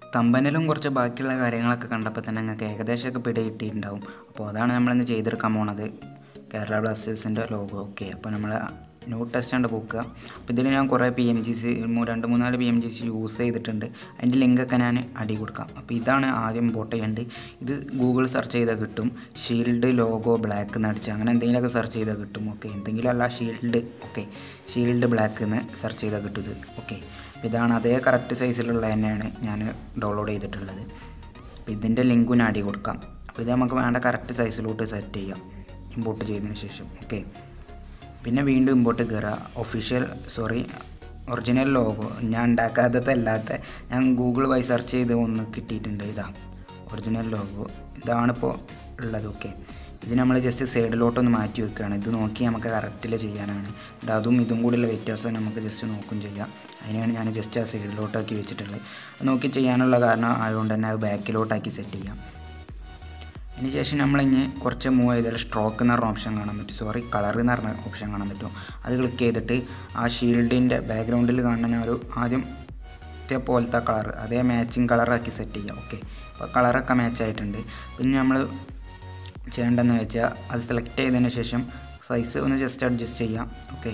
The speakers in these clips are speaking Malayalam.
തമ്പനിലും കുറച്ച് ബാക്കിയുള്ള കാര്യങ്ങളൊക്കെ കണ്ടപ്പോൾ തന്നെ നിങ്ങൾക്ക് ഏകദേശമൊക്കെ പിടി കിട്ടിയിട്ടുണ്ടാവും അപ്പോൾ അതാണ് നമ്മളിന്ന് ചെയ്തെടുക്കാൻ പോണത് കേരള ബ്ലാസ്റ്റേഴ്സിൻ്റെ ലോഗോ ഓക്കെ അപ്പോൾ നമ്മൾ ന്യൂ ടെസ്റ്റ് ഉണ്ട് ബുക്കുക അപ്പോൾ ഇതിൽ ഞാൻ കുറേ പി എം ജി സി രണ്ട് മൂന്നാല് P M G C use ചെയ്തിട്ടുണ്ട് അതിൻ്റെ ലിങ്കൊക്കെ ഞാൻ അടി കൊടുക്കാം അപ്പോൾ ഇതാണ് ആദ്യം ഇമ്പോർട്ട് ചെയ്യേണ്ടത് ഇത് ഗൂഗിൾ സെർച്ച് ചെയ്താൽ കിട്ടും ഷീൽഡ് ലോഗോ ബ്ലാക്ക് എന്ന് അടിച്ച് അങ്ങനെ എന്തെങ്കിലുമൊക്കെ സെർച്ച് ചെയ്താൽ കിട്ടും ഓക്കെ എന്തെങ്കിലും അല്ല ഷീൽഡ് ഓക്കെ ഷീൽഡ് ബ്ലാക്ക് എന്ന് സെർച്ച് ചെയ്താൽ കിട്ടും ഇത് ഓക്കെ ഇതാണ് അതേ കറക്റ്റ് സൈസിലുള്ള തന്നെയാണ് ഞാൻ ഡൗൺലോഡ് ചെയ്തിട്ടുള്ളത് അപ്പോൾ ഇതിൻ്റെ ലിങ്കും അടി കൊടുക്കാം അപ്പോൾ ഇത് നമുക്ക് വേണ്ട കറക്റ്റ് സൈസിലോട്ട് സെറ്റ് ചെയ്യാം ഇമ്പോർട്ട് ചെയ്തതിന് ശേഷം ഓക്കെ പിന്നെ വീണ്ടും ഇമ്പോർട്ട് കയറുക ഒഫീഷ്യൽ സോറി ഒറിജിനൽ ലോഗോ ഞാൻ ഉണ്ടാക്കാത്തത് അല്ലാത്ത ഞാൻ ഗൂഗിൾ വഴി സെർച്ച് ചെയ്ത് ഒന്ന് കിട്ടിയിട്ടുണ്ട് ഇതാ ഒറിജിനൽ ലോഗോ ഇതാണിപ്പോൾ ഉള്ളത് ഓക്കെ ഇത് നമ്മൾ ജസ്റ്റ് സൈഡിലോട്ടൊന്ന് മാറ്റി വെക്കുകയാണ് ഇത് നോക്കി നമുക്ക് കറക്റ്റിൽ ചെയ്യാനാണ് ഇത് അതും ഇതും കൂടിയുള്ള വ്യത്യാസം നമുക്ക് ജസ്റ്റ് നോക്കും ചെയ്യാം അതിനാണ് ഞാൻ ജസ്റ്റ് ആ സൈഡിലോട്ടാക്കി വെച്ചിട്ടുള്ളത് അത് നോക്കി ചെയ്യാനുള്ള കാരണം ആയതുകൊണ്ട് തന്നെ അത് ബാക്കിലോട്ടാക്കി സെറ്റ് ചെയ്യാം അതിന് ശേഷം നമ്മളിഞ്ഞ് കുറച്ച് മൂവ് ചെയ്താൽ സ്ട്രോക്ക് എന്ന് പറഞ്ഞ ഓപ്ഷൻ കാണാൻ പറ്റും സോറി കളർ എന്ന് പറഞ്ഞ ഓപ്ഷൻ കാണാൻ പറ്റും അത് ക്ലിക്ക് ചെയ്തിട്ട് ആ ഷീൽഡിൻ്റെ ബാക്ക്ഗ്രൗണ്ടിൽ കാണുന്ന ഒരു ആദ്യം പോലത്തെ കളർ അതേ മാച്ചിങ് കളറാക്കി സെറ്റ് ചെയ്യാം ഓക്കെ അപ്പോൾ കളറൊക്കെ മാച്ച് ആയിട്ടുണ്ട് പിന്നെ നമ്മൾ ചെയ്യേണ്ടതെന്ന് വെച്ചാൽ അത് സെലക്ട് ചെയ്തതിന് ശേഷം സൈസ് ഒന്ന് ജസ്റ്റ് അഡ്ജസ്റ്റ് ചെയ്യാം ഓക്കെ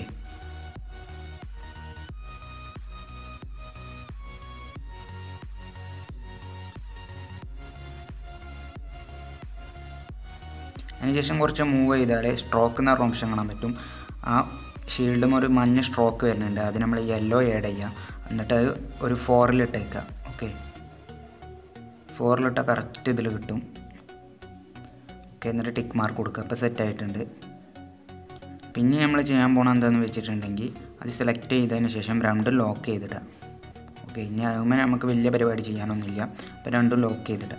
അതിനുശേഷം കുറച്ച് മൂവ് ചെയ്താൽ സ്ട്രോക്ക് എന്ന് പറഞ്ഞ ഓപ്ഷൻ കാണാൻ പറ്റും ആ ഷീൽഡും ഒരു മഞ്ഞ സ്ട്രോക്ക് വരുന്നുണ്ട് അത് നമ്മൾ യെല്ലോ ആഡ് ചെയ്യുക എന്നിട്ട് അത് ഒരു ഫോറിലിട്ടേക്കുക ഓക്കെ ഫോറിലിട്ട കറക്റ്റ് ഇതിൽ കിട്ടും ഓക്കെ എന്നിട്ട് ടിക്ക് മാർക്ക് കൊടുക്കുക അപ്പോൾ സെറ്റ് ആയിട്ടുണ്ട് പിന്നെ നമ്മൾ ചെയ്യാൻ പോകണം എന്താണെന്ന് വെച്ചിട്ടുണ്ടെങ്കിൽ അത് സെലക്ട് ചെയ്തതിന് ശേഷം രണ്ടും ലോക്ക് ചെയ്തിടുക ഓക്കെ ഇനി അതുമ്പോൾ നമുക്ക് വലിയ പരിപാടി ചെയ്യാനൊന്നുമില്ല അപ്പോൾ രണ്ടും ലോക്ക് ചെയ്തിടുക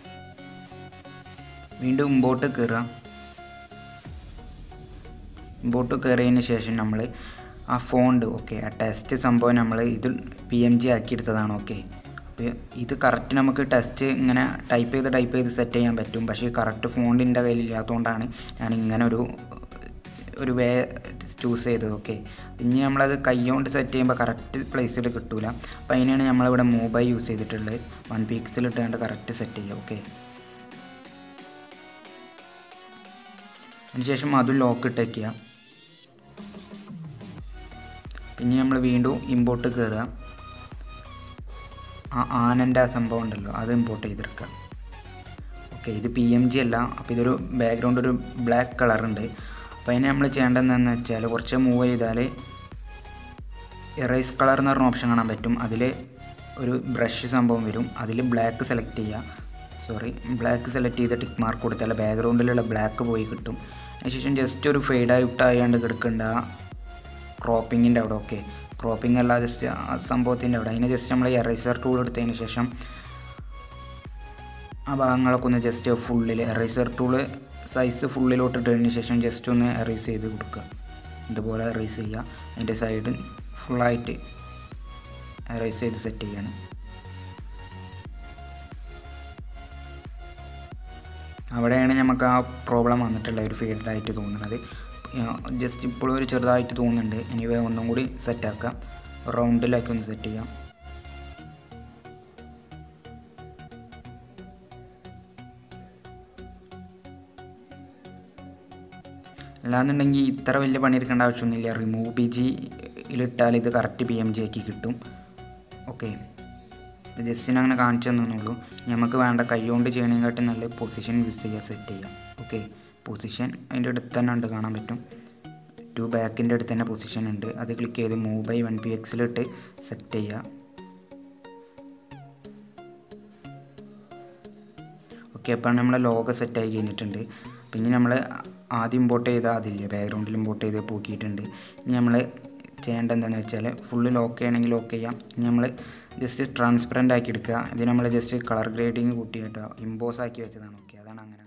വീണ്ടും മുമ്പോട്ട് കയറുക മുമ്പോട്ട് കയറിയതിന് ശേഷം നമ്മൾ ആ ഫോണ്ട് ഓക്കെ ആ ടെസ്റ്റ് സംഭവം നമ്മൾ ഇത് പി എം ജി ആക്കിയെടുത്തതാണ് ഓക്കെ അപ്പോൾ ഇത് കറക്റ്റ് നമുക്ക് ടെസ്റ്റ് ഇങ്ങനെ ടൈപ്പ് ചെയ്ത് ടൈപ്പ് ചെയ്ത് സെറ്റ് ചെയ്യാൻ പറ്റും പക്ഷേ കറക്റ്റ് ഫോണ്ടിൻ്റെ കയ്യിലില്ലാത്തതുകൊണ്ടാണ് ഞാൻ ഇങ്ങനെ ഒരു ഒരു വേ ചൂസ് ചെയ്തത് ഓക്കെ ഇനി നമ്മളത് കൈകൊണ്ട് സെറ്റ് ചെയ്യുമ്പോൾ കറക്റ്റ് പ്ലേസിൽ കിട്ടൂല അപ്പോൾ അതിനാണ് നമ്മളിവിടെ മൂബൈ യൂസ് ചെയ്തിട്ടുള്ളത് വൺ പീക്സിൽ ഇട്ടുകൊണ്ട് കറക്റ്റ് സെറ്റ് ചെയ്യുക ഓക്കെ അതിനുശേഷം അതും ലോക്ക് ഇട്ടേക്കുക പിന്നെ നമ്മൾ വീണ്ടും ഇമ്പോർട്ട് കയറുക ആ ആനൻ്റെ ആ സംഭവം ഉണ്ടല്ലോ അത് ഇമ്പോർട്ട് ചെയ്തെടുക്കുക ഓക്കെ ഇത് പി എം ജി അല്ല അപ്പോൾ ഇതൊരു ബാക്ക്ഗ്രൗണ്ട് ഒരു ബ്ലാക്ക് കളറുണ്ട് അപ്പോൾ അതിന് നമ്മൾ ചെയ്യേണ്ടതെന്ന് വെച്ചാൽ കുറച്ച് മൂവ് ചെയ്താൽ എറൈസ് കളർ എന്ന് പറഞ്ഞ ഓപ്ഷൻ കാണാൻ പറ്റും അതിൽ ഒരു ബ്രഷ് സംഭവം വരും അതിൽ ബ്ലാക്ക് സെലക്ട് ചെയ്യുക സോറി ബ്ലാക്ക് സെലക്ട് ചെയ്ത് ടിക്ക് മാർക്ക് കൊടുത്താൽ ബാക്ക്ഗ്രൗണ്ടിലുള്ള ബ്ലാക്ക് പോയി കിട്ടും അതിനുശേഷം ജസ്റ്റ് ഒരു ഫെയ്ഡ് ഔട്ട് ആയാണ്ട് കിടക്കേണ്ട ക്രോപ്പിങ്ങിൻ്റെ അവിടെ ഓക്കെ ക്രോപ്പിംഗ് അല്ല ജസ്റ്റ് ആ സംഭവത്തിൻ്റെ അവിടെ അതിനെ ജസ്റ്റ് നമ്മൾ എറൈസർ ടൂൾ എടുത്തതിന് ശേഷം ആ ഭാഗങ്ങളൊക്കെ ഒന്ന് ജസ്റ്റ് ഫുള്ളിൽ എറൈസർ ടൂള് സൈസ് ഫുള്ളിലോട്ട് ഇട്ടതിന് ശേഷം ജസ്റ്റ് ഒന്ന് എറൈസ് ചെയ്ത് കൊടുക്കുക ഇതുപോലെ എറൈസ് ചെയ്യുക അതിൻ്റെ സൈഡ് ഫുള്ളായിട്ട് എറൈസ് ചെയ്ത് സെറ്റ് ചെയ്യണം അവിടെയാണ് നമുക്ക് ആ പ്രോബ്ലം വന്നിട്ടുള്ള ഒരു ഫീൽഡായിട്ട് തോന്നുന്നത് ജസ്റ്റ് ഇപ്പോഴും ഒരു ചെറുതായിട്ട് തോന്നുന്നുണ്ട് എനിവേ ഒന്നും കൂടി സെറ്റാക്കാം റൗണ്ടിലാക്കി ഒന്ന് സെറ്റ് ചെയ്യാം അല്ലാന്നുണ്ടെങ്കിൽ ഇത്ര വലിയ പണിയെടുക്കേണ്ട ആവശ്യമൊന്നുമില്ല റിമൂവ് പി ജിയിലിട്ടാൽ ഇത് കറക്റ്റ് പി എം ജി ആക്കി കിട്ടും ഓക്കെ ജസ്റ്റ് അങ്ങനെ കാണിച്ചു തന്നുള്ളൂ നമുക്ക് വേണ്ട കൈകൊണ്ട് ചെയ്യണേക്കാട്ടും നല്ല പൊസിഷൻ യൂസ് ചെയ്യുക സെറ്റ് ചെയ്യാം ഓക്കെ പൊസിഷൻ അതിൻ്റെ അടുത്ത് തന്നെ ഉണ്ട് കാണാൻ പറ്റും ടു ബാക്കിൻ്റെ അടുത്ത് തന്നെ പൊസിഷൻ ഉണ്ട് അത് ക്ലിക്ക് ചെയ്ത് മൂവ് ബൈ വൺ പി എക്സിലിട്ട് സെറ്റ് ചെയ്യുക ഓക്കെ അപ്പോൾ നമ്മളെ ലോഗോ സെറ്റായി കഴിഞ്ഞിട്ടുണ്ട് പിന്നെ നമ്മൾ ആദ്യം ഇമ്പോർട്ട് ചെയ്ത അതില്ലേ ബാക്ക്ഗ്രൗണ്ടിൽ ഇമ്പോർട്ട് ചെയ്ത് പോക്കിയിട്ടുണ്ട് ഇനി നമ്മൾ ചെയ്യേണ്ടത് എന്താണെന്ന് വെച്ചാൽ ഫുള്ള് ലോക്ക് ചെയ്യണമെങ്കിൽ ലോക്ക് ചെയ്യാം ഇനി നമ്മൾ ജസ്റ്റ് ട്രാൻസ്പെറൻ്റ് ആക്കി എടുക്കുക ഇത് നമ്മൾ ജസ്റ്റ് കളർ ഗ്രേഡിങ് കൂട്ടി കേട്ടോ ഇമ്പോസ് ആക്കി വെച്ചതാണ് ഓക്കെ അതാണ് അങ്ങനെ